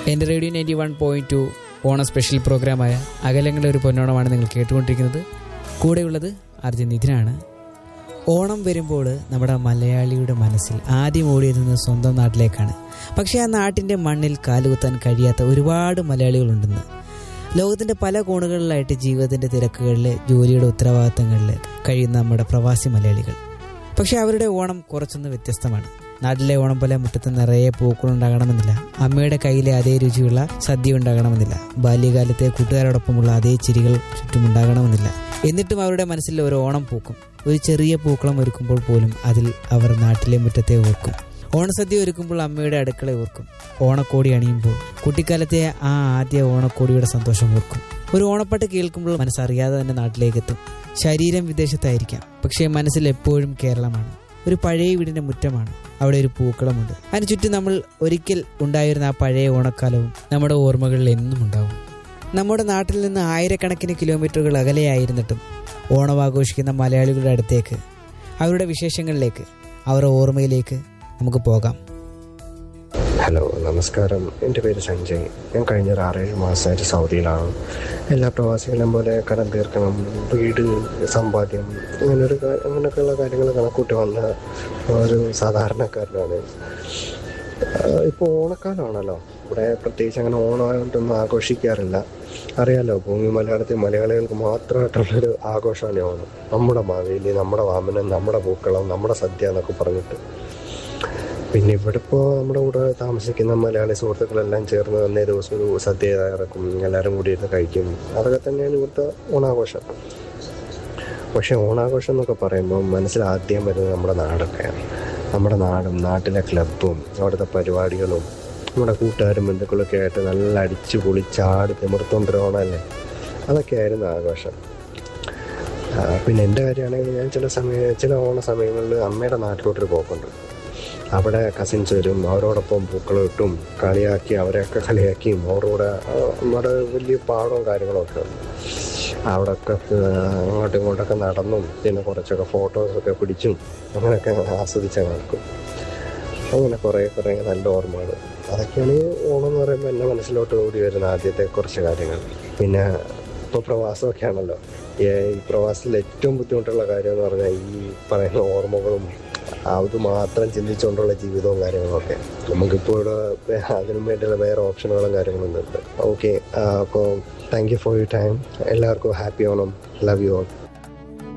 എൻ്റെ radio ninety one point two Onam special പ്രോഗ്രാമായ അകലങ്ങളുടെ ഒരു പൊന്നോണമാണ് നിങ്ങൾ കേട്ടുകൊണ്ടിരിക്കുന്നത് കൂടെയുള്ളത് അർജുൻ നിതിനാണ് ഓണം വരുമ്പോൾ നമ്മുടെ മലയാളിയുടെ മനസ്സിൽ ആദ്യം ഓടിയെത്തുന്നത് സ്വന്തം നാട്ടിലേക്കാണ് പക്ഷേ ആ നാട്ടിൻ്റെ മണ്ണിൽ കാലുകുത്താൻ കഴിയാത്ത ഒരുപാട് മലയാളികളുണ്ടെന്ന് ലോകത്തിൻ്റെ പല കോണുകളിലായിട്ട് ജീവിതത്തിൻ്റെ തിരക്കുകളിൽ ജോലിയുടെ ഉത്തരവാദിത്തങ്ങളിൽ കഴിയുന്ന നമ്മുടെ പ്രവാസി മലയാളികൾ പക്ഷേ അവരുടെ ഓണം കുറച്ചൊന്ന് വ്യത്യസ്തമാണ് നാട്ടിലെ ഓണം പോലെ മുറ്റത്ത് നിറയെ പൂക്കളുണ്ടാകണമെന്നില്ല അമ്മയുടെ കയ്യിലെ അതേ രുചിയുള്ള സദ്യ ഉണ്ടാകണമെന്നില്ല ബാല്യകാലത്തെ കൂട്ടുകാരോടൊപ്പമുള്ള അതേ ചിരികൾ ചുറ്റുമുണ്ടാകണമെന്നില്ല എന്നിട്ടും അവരുടെ മനസ്സിൽ ഒരു ഓണം പൂക്കും ഒരു ചെറിയ പൂക്കളം ഒരുക്കുമ്പോൾ പോലും അതിൽ അവർ നാട്ടിലെ മുറ്റത്തെ ഓർക്കും ഓണസദ്യ ഒരുക്കുമ്പോൾ അമ്മയുടെ അടുക്കള ഓർക്കും ഓണക്കോടി അണിയുമ്പോൾ കുട്ടിക്കാലത്തെ ആ ആദ്യ ഓണക്കോടിയുടെ സന്തോഷം ഓർക്കും ഒരു ഓണപ്പാട്ട് കേൾക്കുമ്പോൾ മനസ്സറിയാതെ തന്നെ നാട്ടിലേക്ക് എത്തും ശരീരം വിദേശത്തായിരിക്കാം പക്ഷേ മനസ്സിൽ എപ്പോഴും കേരളമാണ് ഒരു പഴയ വീടിന്റെ മുറ്റമാണ് അവിടെ ഒരു പൂക്കളമുണ്ട് അതിന് ചുറ്റും നമ്മൾ ഒരിക്കൽ ഉണ്ടായിരുന്ന ആ പഴയ ഓണക്കാലവും നമ്മുടെ ഓർമ്മകളിൽ എന്നും ഉണ്ടാവും നമ്മുടെ നാട്ടിൽ നിന്ന് ആയിരക്കണക്കിന് കിലോമീറ്ററുകൾ അകലെയായിരുന്നിട്ടും ഓണം ആഘോഷിക്കുന്ന മലയാളികളുടെ അടുത്തേക്ക് അവരുടെ വിശേഷങ്ങളിലേക്ക് അവരുടെ ഓർമ്മയിലേക്ക് നമുക്ക് പോകാം ഹലോ നമസ്കാരം എൻ്റെ പേര് സഞ്ജയ് ഞാൻ കഴിഞ്ഞ ഒരു ആറേഴ് മാസമായിട്ട് സൗദിയിലാണ് എല്ലാ പ്രവാസികളെയും പോലെ കടം തീർക്കണം വീട് സമ്പാദ്യം അങ്ങനൊരു കാ- അങ്ങനെയൊക്കെയുള്ള കാര്യങ്ങൾ കണക്കൂട്ടി വന്ന ഒരു സാധാരണക്കാരനാണ് ഇപ്പോൾ ഓണക്കാലമാണല്ലോ ഇവിടെ പ്രത്യേകിച്ച് അങ്ങനെ ഓണമായിട്ടൊന്നും ആഘോഷിക്കാറില്ല അറിയാലോ ഭൂമി മലയാളത്തിൽ മലയാളികൾക്ക് മാത്രമായിട്ടുള്ളൊരു ആഘോഷമാണ് ഈ ഓണം നമ്മുടെ മാവേലി നമ്മുടെ വാമനൻ നമ്മുടെ പൂക്കളം നമ്മുടെ സദ്യ എന്നൊക്കെ പറഞ്ഞിട്ട് പിന്നെ ഇവിടെ ഇപ്പോൾ നമ്മുടെ കൂടെ താമസിക്കുന്ന മലയാളി സുഹൃത്തുക്കളെല്ലാം ചേർന്ന് അന്നേ ദിവസം ഒരു സദ്യ ഇറക്കും എല്ലാവരും കൂടി ഇരുന്ന് കഴിക്കും അതൊക്കെ തന്നെയാണ് ഇവിടുത്തെ ഓണാഘോഷം പക്ഷെ ഓണാഘോഷം എന്നൊക്കെ പറയുമ്പോൾ മനസ്സിൽ ആദ്യം വരുന്നത് നമ്മുടെ നാടൊക്കെയാണ് നമ്മുടെ നാടും നാട്ടിലെ ക്ലബും അവിടുത്തെ പരിപാടികളും നമ്മുടെ കൂട്ടുകാരും ബന്ധുക്കളൊക്കെ ആയിട്ട് നല്ല അടിച്ചു പൊളിച്ചാടി തിമിർത്തോണ്ടൊരു ഓണമല്ലേ അതൊക്കെയായിരുന്നു ആഘോഷം ആ, പിന്നെ എൻ്റെ കാര്യമാണെങ്കിൽ ഞാൻ ചില സമയ ചില ഓണ സമയങ്ങളിൽ അമ്മയുടെ നാട്ടിലോട്ടൊരു പോക്കുണ്ട് അവിടെ കസിൻസ് വരും അവരോടൊപ്പം പൂക്കളം ഇട്ടും കളിയാക്കി അവരെയൊക്കെ കളിയാക്കിയും അവരുടെ കൂടെ ആ, നമ്മുടെ വലിയ പാടവും കാര്യങ്ങളൊക്കെ ഉണ്ട് അവിടെയൊക്കെ ആ, അങ്ങോട്ടും ഇങ്ങോട്ടൊക്കെ നടന്നും പിന്നെ കുറച്ചൊക്കെ ഫോട്ടോസൊക്കെ പിടിച്ചും അങ്ങനെയൊക്കെ ആസ്വദിച്ച നടക്കും അങ്ങനെ കുറേ കുറേ നല്ല ഓർമ്മകൾ അതൊക്കെയാണ് ഈ ഓണം എന്ന് പറയുമ്പോൾ എൻ്റെ മനസ്സിലോട്ട് ഓടി വരുന്ന ആദ്യത്തെ കുറച്ച് കാര്യങ്ങൾ പിന്നെ ഇപ്പോൾ പ്രവാസമൊക്കെ ആണല്ലോ ഈ ഈ പ്രവാസത്തിൽ ഏറ്റവും ബുദ്ധിമുട്ടുള്ള കാര്യം എന്ന് പറഞ്ഞാൽ ഈ പറയുന്ന ഓർമ്മകളും അത് മാത്രം ചിന്തിച്ചുകൊണ്ടുള്ള ജീവിതവും കാര്യങ്ങളൊക്കെ നമുക്കിപ്പോൾ ഇവിടെ വേ- അതിനും വേണ്ടിയുള്ള വേറെ ഓപ്ഷനുകളും കാര്യങ്ങളൊന്നും ഉണ്ട് ഓക്കെ അപ്പോൾ thank you for you time എല്ലാവർക്കും happy Onam love you all